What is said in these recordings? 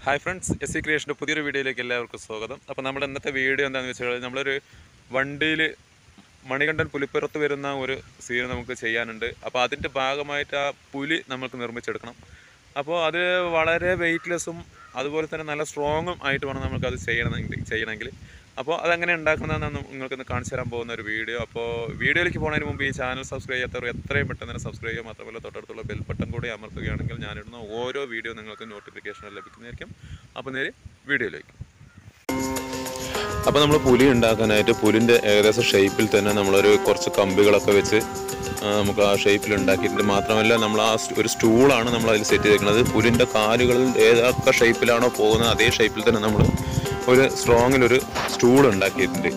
hi friends S C ക്രിയേഷൻ്റെ പുതിയൊരു വീഡിയോയിലേക്ക് എല്ലാവർക്കും സ്വാഗതം അപ്പോൾ നമ്മുടെ ഇന്നത്തെ വീഡിയോ എന്താണെന്ന് വെച്ചാൽ നമ്മളൊരു വണ്ടിയിൽ മണികണ്ഠൻ പുലിപ്പുറത്ത് വരുന്ന ഒരു സീൻ നമുക്ക് ചെയ്യാനുണ്ട് അപ്പോൾ അതിൻ്റെ ഭാഗമായിട്ട് ആ പുലി നമുക്ക് നിർമ്മിച്ചെടുക്കണം അപ്പോൾ അത് വളരെ വെയ്റ്റ്ലെസ്സും അതുപോലെ തന്നെ നല്ല സ്ട്രോങ്ങും ആയിട്ട് വേണം നമുക്കത് ചെയ്യണമെങ്കിൽ ചെയ്യണമെങ്കിൽ അപ്പോൾ അതെങ്ങനെ ഉണ്ടാക്കുന്നതെന്ന് നിങ്ങൾക്കൊന്ന് കാണിച്ചു തരാൻ പോകുന്ന ഒരു വീഡിയോ അപ്പോൾ വീഡിയോയിലേക്ക് പോകുന്നതിന് മുമ്പ് ഈ ചാനൽ സബ്സ്ക്രൈബ് ചെയ്യാത്തവർ എത്രയും പെട്ടെന്ന് തന്നെ സബ്സ്ക്രൈബ് ചെയ്യുക മാത്രമല്ല തൊട്ടടുത്തുള്ള ബെൽ ബട്ടൺ കൂടി അമർത്തുകയാണെങ്കിൽ ഞാനിടുന്ന ഓരോ വീഡിയോ നിങ്ങൾക്ക് നോട്ടിഫിക്കേഷൻ ലഭിക്കുന്നതായിരിക്കും അപ്പോൾ നേരെ വീഡിയോയിലേക്ക് അപ്പോൾ നമ്മൾ പുലി ഉണ്ടാക്കാനായിട്ട് പുലിൻ്റെ ഏകദേശം ഷേപ്പിൽ തന്നെ നമ്മളൊരു കുറച്ച് കമ്പികളൊക്കെ വെച്ച് ആ, നമുക്ക് ആ ഷേപ്പിൽ ഉണ്ടാക്കിയിട്ടുണ്ട് മാത്രമല്ല നമ്മൾ ആ സ് ഒരു സ്റ്റൂളാണ് നമ്മൾ അതിൽ സെറ്റ് ചെയ്തിരിക്കുന്നത് പുലിൻ്റെ കാലുകളിൽ ഏതൊക്കെ ഷേപ്പിലാണോ പോകുന്നത് അതേ ഷേപ്പിൽ തന്നെ നമ്മൾ ഒരു സ്ട്രോങ്ങിലൊരു സ്റ്റൂൾ ഉണ്ടാക്കിയിട്ടുണ്ട്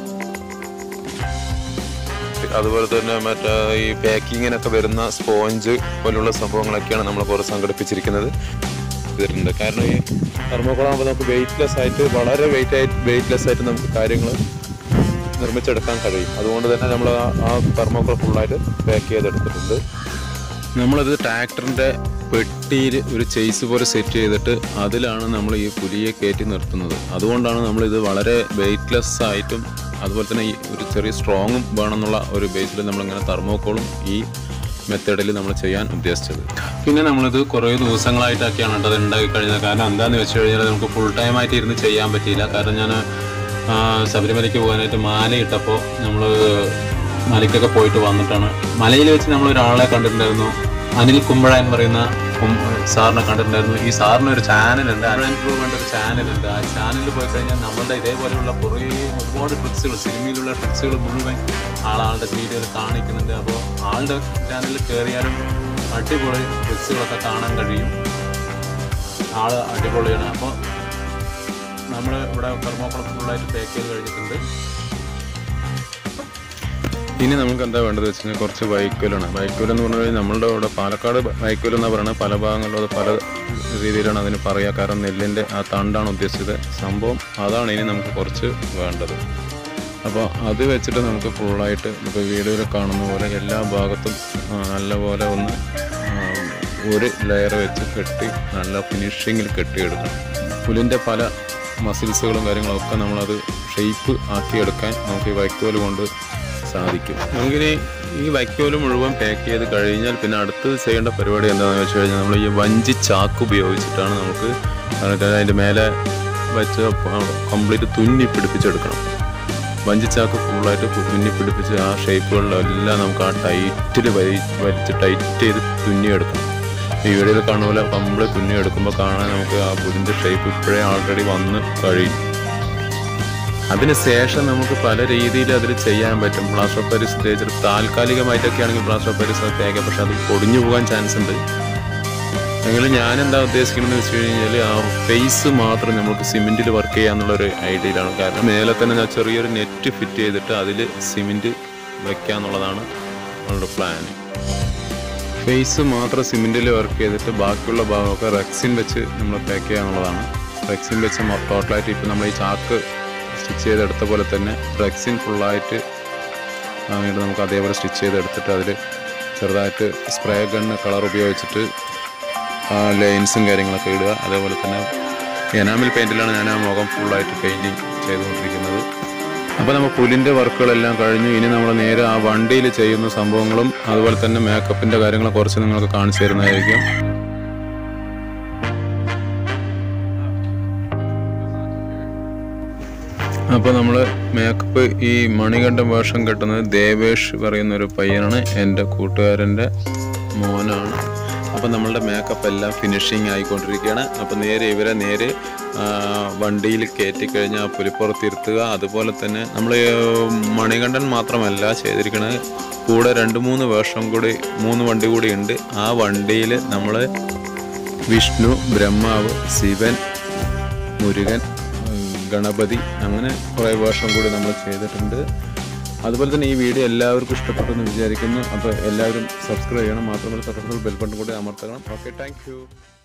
അതുപോലെ തന്നെ മറ്റേ ഈ പാക്കിങ്ങിനൊക്കെ വരുന്ന സ്പോഞ്ച് പോലുള്ള സംഭവങ്ങളൊക്കെയാണ് നമ്മൾ കുറേ സംഘടിപ്പിച്ചിരിക്കുന്നത് ചെയ്തിട്ടുണ്ട് കാരണം ഈ തെർമോക്കോൾ ആകുമ്പോൾ നമുക്ക് വെയിറ്റ്ലെസ് ആയിട്ട് വളരെ വെയിറ്റ് ആയിട്ട് വെയിറ്റ്ലെസ് ആയിട്ട് നമുക്ക് കാര്യങ്ങൾ നിർമ്മിച്ചെടുക്കാൻ കഴിയും അതുകൊണ്ട് തന്നെ നമ്മൾ ആ- ആ തെർമോക്കോൾ ഫുള്ളായിട്ട് പാക്ക് ചെയ്തെടുത്തിട്ടുണ്ട് നമ്മളത് ട്രാക്ടറിൻ്റെ പെട്ടിയിൽ ഒരു ചെയ്സ് പോലെ സെറ്റ് ചെയ്തിട്ട് അതിലാണ് നമ്മൾ ഈ പുലിയെ കയറ്റി നിർത്തുന്നത് അതുകൊണ്ടാണ് നമ്മൾ ഇത് വളരെ വെയിറ്റ്ലെസ് ആയിട്ടും അതുപോലെ തന്നെ ഈ ഒരു ചെറിയ സ്ട്രോങ്ങും വേണമെന്നുള്ള ഒരു ബേസിൽ നമ്മളിങ്ങനെ തെർമോക്കോളും ഈ മെത്തേഡിൽ നമ്മൾ ചെയ്യാൻ ഉദ്ദേശിച്ചത് പിന്നെ നമ്മളിത് കുറേ ദിവസങ്ങളായിട്ടൊക്കെയാണ് കേട്ടോ അത് ഉണ്ടാക്കി കഴിഞ്ഞത് കാരണം എന്താണെന്ന് വെച്ച് കഴിഞ്ഞാൽ നമുക്ക് ഫുൾ ടൈം ആയിട്ട് ഇരുന്ന് ചെയ്യാൻ പറ്റിയില്ല കാരണം ഞാൻ ശബരിമലയ്ക്ക് പോകാനായിട്ട് മാല ഇട്ടപ്പോൾ നമ്മൾ മലയ്ക്കൊക്കെ പോയിട്ട് വന്നിട്ടാണ് മലയിൽ വെച്ച് നമ്മൾ ഒരാളെ കണ്ടിട്ടുണ്ടായിരുന്നു അനിൽ കുമ്പഴ എന്ന് പറയുന്ന കും- സാറിനെ കണ്ടിട്ടുണ്ടായിരുന്നു ഈ സാറിന് ഒരു ചാനലുണ്ട് അനിൽ വേണ്ട ഒരു ചാനലുണ്ട് ആ ചാനലിൽ പോയി കഴിഞ്ഞാൽ നമ്മളുടെ ഇതേപോലെയുള്ള കുറേ ഒരുപാട് ട്രിക്സുകൾ സിനിമയിലുള്ള ട്രിക്സുകൾ മുഴുവൻ ആളാളുടെ വീഡിയോയിൽ കാണിക്കുന്നുണ്ട് അപ്പോൾ ആളുടെ ചാനലിൽ കയറിയാലും അടിപൊളി ട്രിക്സുകളൊക്കെ കാണാൻ കഴിയും ആള് അടിപൊളിയാണ് അപ്പോൾ നമ്മൾ ഇവിടെ തെർമോക്കോൾ ഫുള്ളായിട്ട് പാക്ക് ചെയ്ത് കഴിഞ്ഞിട്ടുണ്ട് ഇനി നമുക്ക് എന്താ വേണ്ടത് വെച്ച് കഴിഞ്ഞാൽ കുറച്ച് വൈക്കോലാണ് വൈക്കോൽ എന്ന് പറഞ്ഞു കഴിഞ്ഞാൽ നമ്മളുടെ ഇവിടെ പാലക്കാട് വൈക്കോൽ എന്ന് പറയുന്നത് പല ഭാഗങ്ങളിലും അത് പല രീതിയിലാണ് അതിന് പറയുക കാരണം നെല്ലിൻ്റെ ആ തണ്ടാണ് ഉദ്ദേശിച്ചത് സംഭവം അതാണ് ഇനി നമുക്ക് കുറച്ച് വേണ്ടത് അപ്പോൾ അത് വെച്ചിട്ട് നമുക്ക് ഫുള്ളായിട്ട് ഇപ്പോൾ വീഡിയോയിൽ കാണുന്ന പോലെ എല്ലാ ഭാഗത്തും ആ, നല്ലപോലെ ഒന്ന് ആ, ഒരു ലെയർ വെച്ച് കെട്ടി നല്ല ഫിനിഷിങ്ങിൽ കെട്ടിയെടുക്കണം പുലിൻ്റെ പല മസിൽസുകളും കാര്യങ്ങളൊക്കെ നമ്മളത് ഷേപ്പ് ആക്കിയെടുക്കാൻ നമുക്ക് ഈ വൈക്കോൽ കൊണ്ട് സാധിക്കും നമുക്കിനി ഈ വൈക്കോല് മുഴുവൻ പാക്ക് ചെയ്ത് കഴിഞ്ഞാൽ പിന്നെ അടുത്തത് ചെയ്യേണ്ട പരിപാടി എന്താണെന്ന് വെച്ച് കഴിഞ്ഞാൽ നമ്മൾ ഈ വഞ്ചി ചാക്ക് ഉപയോഗിച്ചിട്ടാണ് നമുക്ക് അതിന്റെ അതിൻ്റെ മേലെ വെച്ച് കംപ്ലീറ്റ് തുന്നി പിടിപ്പിച്ചെടുക്കണം വഞ്ചിച്ചാക്ക് ഫുള്ളായിട്ട് തുന്നി പിടിപ്പിച്ച് ആ ഷേപ്പുകളിലെല്ലാം നമുക്ക് ആ ടൈറ്റിൽ വലി വലിച്ച് ടൈറ്റ് ചെയ്ത് തുന്നിയെടുക്കണം ഈ വീഡിയോയിൽ കാണുന്ന പോലെ കംപ്ലീറ്റ് തുന്നി എടുക്കുമ്പോൾ കാണാൻ നമുക്ക് ആ പുതിൻ്റെ ഷേപ്പ് ഇപ്പോഴേ ആൾറെഡി വന്ന് കഴിയും അതിനുശേഷം നമുക്ക് പല രീതിയിൽ അതിൽ ചെയ്യാൻ പറ്റും പ്ലാസ്റ്റർ ഓഫ് പാരീസ് തേച്ചിട്ട് താൽക്കാലികമായിട്ടൊക്കെ ആണെങ്കിൽ പ്ലാസ്റ്റർ ഓഫ് പാരീസ് തേക്കാം പക്ഷെ അത് പൊടിഞ്ഞു പോകാൻ ചാൻസ് ഉണ്ട് എങ്കിലും ഞാൻ എന്താ ഉദ്ദേശിക്കുന്നത് വെച്ച് കഴിഞ്ഞാൽ ആ ഫേസ് മാത്രം നമുക്ക് സിമെന്റിൽ വർക്ക് ചെയ്യാന്നുള്ളൊരു ഐഡിയയിലാണ് കാരണം മേലെ തന്നെ ഞാൻ ചെറിയൊരു നെറ്റ് ഫിറ്റ് ചെയ്തിട്ട് അതിൽ സിമെന്റ് വെക്കാന്നുള്ളതാണ് നമ്മളുടെ പ്ലാൻ ഫേസ് മാത്രം സിമെന്റിൽ വർക്ക് ചെയ്തിട്ട് ബാക്കിയുള്ള ഭാഗമൊക്കെ റെക്സിൻ വെച്ച് നമ്മൾ പാക്ക് ചെയ്യാന്നുള്ളതാണ് റെക്സിൻ വെച്ച് ടോട്ടലായിട്ട് ഇപ്പം നമ്മൾ ഈ ചാക്ക് സ്റ്റിച്ച് ചെയ്തെടുത്ത പോലെ തന്നെ റെക്സിൻ ഫുള്ളായിട്ട് വാങ്ങിയിട്ട് നമുക്ക് അതേപോലെ സ്റ്റിച്ച് ചെയ്തെടുത്തിട്ട് അതിൽ ചെറുതായിട്ട് സ്പ്രേ ഗണ്ണ് കളർ ഉപയോഗിച്ചിട്ട് ലൈൻസും കാര്യങ്ങളൊക്കെ ഇടുക അതേപോലെ തന്നെ എനാമിൽ പെയിൻറ്റിലാണ് ഞാൻ ആ മുഖം ഫുള്ളായിട്ട് പെയിൻറ്റിങ് ചെയ്തുകൊണ്ടിരിക്കുന്നത് അപ്പോൾ നമ്മൾ പുലിൻ്റെ വർക്കുകളെല്ലാം കഴിഞ്ഞു ഇനി നമ്മൾ നേരെ ആ വണ്ടിയിൽ ചെയ്യുന്ന സംഭവങ്ങളും അതുപോലെ തന്നെ മേക്കപ്പിൻ്റെ കാര്യങ്ങളും കുറച്ച് നിങ്ങൾക്ക് കാണിച്ചു തരുന്നതായിരിക്കും അപ്പോൾ നമ്മൾ മേക്കപ്പ് ഈ മണികണ്ഠം വേഷം കെട്ടുന്നത് ദേവേഷ് പറയുന്ന ഒരു പയ്യനാണ് എൻ്റെ കൂട്ടുകാരൻ്റെ മോനാണ് അപ്പോൾ നമ്മളുടെ മേക്കപ്പ് എല്ലാം ഫിനിഷിങ് ആയിക്കൊണ്ടിരിക്കുകയാണ് അപ്പോൾ നേരെ ഇവരെ നേരെ ആ, വണ്ടിയിൽ കയറ്റി കഴിഞ്ഞാൽ പുലിപ്പുറത്തിരുത്തുക അതുപോലെ തന്നെ നമ്മൾ മണികണ്ഠൻ മാത്രമല്ല ചെയ്തിരിക്കുന്നത് കൂടെ രണ്ട് മൂന്ന് വേഷം കൂടി മൂന്ന് വണ്ടി കൂടി ഉണ്ട് ആ വണ്ടിയിൽ നമ്മൾ വിഷ്ണു ബ്രഹ്മാവ് ശിവൻ മുരുകൻ ഉം, ഗണപതി അങ്ങനെ കുറേ വേഷം കൂടി നമ്മൾ ചെയ്തിട്ടുണ്ട് അതുപോലെ തന്നെ ഈ വീഡിയോ എല്ലാവർക്കും ഇഷ്ടപ്പെട്ടു എന്ന് വിചാരിക്കുന്നു അപ്പോൾ എല്ലാവരും സബ്സ്ക്രൈബ് ചെയ്യണം മാത്രമല്ല തൊട്ടടുത്തുള്ള ബെൽ ബട്ടൺ കൂടി അമർത്തണം ഓക്കെ താങ്ക്